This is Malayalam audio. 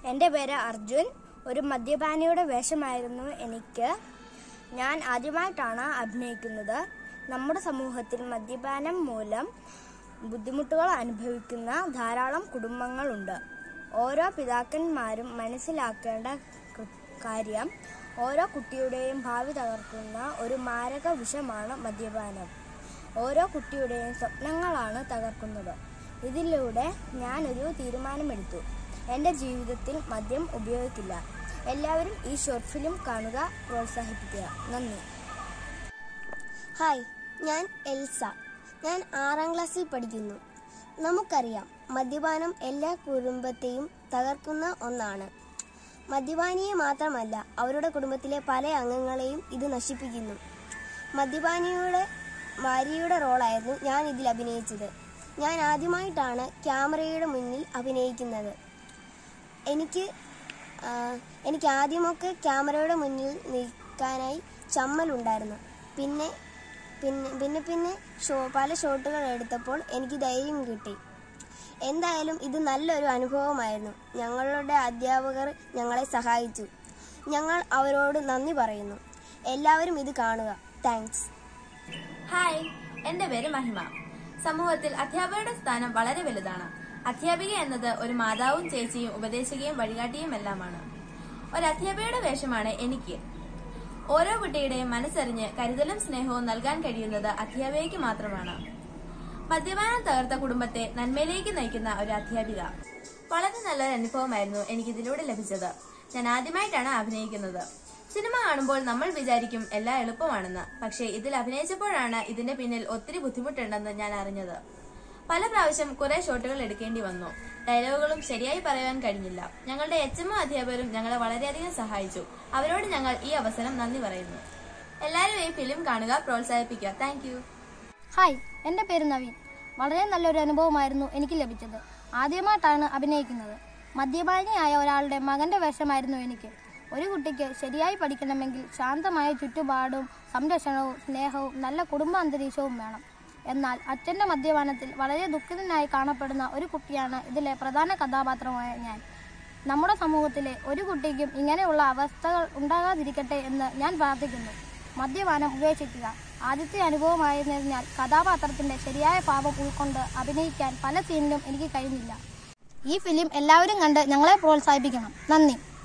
എൻ്റെ പേര് അർജുൻ ഒരു മദ്യപാനിയുടെ വേഷമായിരുന്നു എനിക്ക് ഞാൻ ആദ്യമായിട്ടാണ് അഭിനയിക്കുന്നത് നമ്മുടെ സമൂഹത്തിൽ മദ്യപാനം മൂലം ബുദ്ധിമുട്ടുകൾ അനുഭവിക്കുന്ന ധാരാളം കുടുംബങ്ങളുണ്ട് ഓരോ പിതാക്കന്മാരും മനസ്സിലാക്കേണ്ട കൃ- കാര്യം ഓരോ കുട്ടിയുടെയും ഭാവി തകർക്കുന്ന ഒരു മാരക വിഷമാണ് മദ്യപാനം ഓരോ കുട്ടിയുടെയും സ്വപ്നങ്ങളാണ് തകർക്കുന്നത് ഇതിലൂടെ ഞാനൊരു തീരുമാനമെടുത്തു എൻ്റെ ജീവിതത്തിൽ മദ്യം ഉപയോഗിക്കില്ല എല്ലാവരും ഈ ഷോർട്ട് ഫിലിം കാണുക പ്രോത്സാഹിപ്പിക്കുക നന്ദി ഹായ് ഞാൻ എൽസ ഞാൻ ആറാം ക്ലാസ്സിൽ പഠിക്കുന്നു നമുക്കറിയാം മദ്യപാനം എല്ലാ കുടുംബത്തെയും തകർക്കുന്ന ഒന്നാണ് മദ്യപാനിയെ മാത്രമല്ല അവരുടെ കുടുംബത്തിലെ പല അംഗങ്ങളെയും ഇത് നശിപ്പിക്കുന്നു മദ്യപാനിയുടെ ഭാര്യയുടെ റോളായിരുന്നു ഞാൻ ഇതിൽ അഭിനയിച്ചത് ഞാൻ ആദ്യമായിട്ടാണ് ക്യാമറയുടെ മുന്നിൽ അഭിനയിക്കുന്നത് എനിക്ക് ആ, എനിക്ക് ആദ്യമൊക്കെ ക്യാമറയുടെ മുന്നിൽ നിൽക്കാനായി ചമ്മലുണ്ടായിരുന്നു പിന്നെ പിന്നെ പിന്നെ പിന്നെ ഷോ പല ഷോട്ടുകൾ എടുത്തപ്പോൾ എനിക്ക് ധൈര്യം കിട്ടി എന്തായാലും ഇത് നല്ലൊരു അനുഭവമായിരുന്നു ഞങ്ങളുടെ അധ്യാപകർ ഞങ്ങളെ സഹായിച്ചു ഞങ്ങൾ അവരോട് നന്ദി പറയുന്നു എല്ലാവരും ഇത് കാണുക താങ്ക്സ് ഹായ് എന്റെ പേര് മഹിമ സമൂഹത്തിൽ അധ്യാപകരുടെ സ്ഥാനം വളരെ വലുതാണ് അധ്യാപിക എന്നത് ഒരു മാതാവും ചേച്ചിയും ഉപദേശികയും വഴികാട്ടിയും എല്ലാമാണ് ഒരു അധ്യാപികയുടെ വേഷമാണ് എനിക്ക് ഓരോ കുട്ടിയുടെയും മനസ്സറിഞ്ഞ് കരുതലും സ്നേഹവും നൽകാൻ കഴിയുന്നത് അധ്യാപികയ്ക്ക് മാത്രമാണ് മദ്യപാനം തകർത്ത കുടുംബത്തെ നന്മയിലേക്ക് നയിക്കുന്ന ഒരു അധ്യാപിക വളരെ നല്ലൊരു അനുഭവമായിരുന്നു എനിക്ക് ഇതിലൂടെ ലഭിച്ചത് ഞാൻ ആദ്യമായിട്ടാണ് അഭിനയിക്കുന്നത് സിനിമ കാണുമ്പോൾ നമ്മൾ വിചാരിക്കും എല്ലാം എളുപ്പമാണെന്ന് പക്ഷേ ഇതിൽ അഭിനയിച്ചപ്പോഴാണ് ഇതിന്റെ പിന്നിൽ ഒത്തിരി ബുദ്ധിമുട്ടുണ്ടെന്ന് ഞാൻ അറിഞ്ഞത് പല പ്രാവശ്യം കുറെ ഷോട്ടുകൾ എടുക്കേണ്ടി വന്നു ഡയലോഗുകളും ശരിയായി പറയാൻ കഴിഞ്ഞില്ല ഞങ്ങളുടെ എച്ച് എം അധ്യാപകരും ഞങ്ങളെ വളരെയധികം സഹായിച്ചു അവരോട് ഞങ്ങൾ ഈ അവസരം നന്ദി പറയുന്നു എല്ലാവരും ഈ ഫിലിം കാണുക പ്രോത്സാഹിപ്പിക്കുക താങ്ക് ഹായ് എൻ്റെ പേര് നവീൻ വളരെ നല്ലൊരു അനുഭവമായിരുന്നു എനിക്ക് ലഭിച്ചത് ആദ്യമായിട്ടാണ് അഭിനയിക്കുന്നത് മദ്യപാനിയായ ഒരാളുടെ മകന്റെ വേഷമായിരുന്നു എനിക്ക് ഒരു കുട്ടിക്ക് ശരിയായി പഠിക്കണമെങ്കിൽ ശാന്തമായ ചുറ്റുപാടും സംരക്ഷണവും സ്നേഹവും നല്ല കുടുംബ അന്തരീക്ഷവും വേണം എന്നാൽ അച്ഛൻ്റെ മദ്യപാനത്തിൽ വളരെ ദുഃഖിതനായി കാണപ്പെടുന്ന ഒരു കുട്ടിയാണ് ഇതിലെ പ്രധാന കഥാപാത്രമായ ഞാൻ നമ്മുടെ സമൂഹത്തിലെ ഒരു കുട്ടിക്കും ഇങ്ങനെയുള്ള അവസ്ഥകൾ ഉണ്ടാകാതിരിക്കട്ടെ എന്ന് ഞാൻ പ്രാർത്ഥിക്കുന്നു മദ്യപാനം ഉപേക്ഷിക്കുക ആദ്യത്തെ അനുഭവമായിരുന്നതിനാൽ കഥാപാത്രത്തിന്റെ ശരിയായ ഭാവം ഉൾക്കൊണ്ട് അഭിനയിക്കാൻ പല സീനിലും എനിക്ക് കഴിഞ്ഞില്ല ഈ ഫിലിം എല്ലാവരും കണ്ട് ഞങ്ങളെ പ്രോത്സാഹിപ്പിക്കണം നന്ദി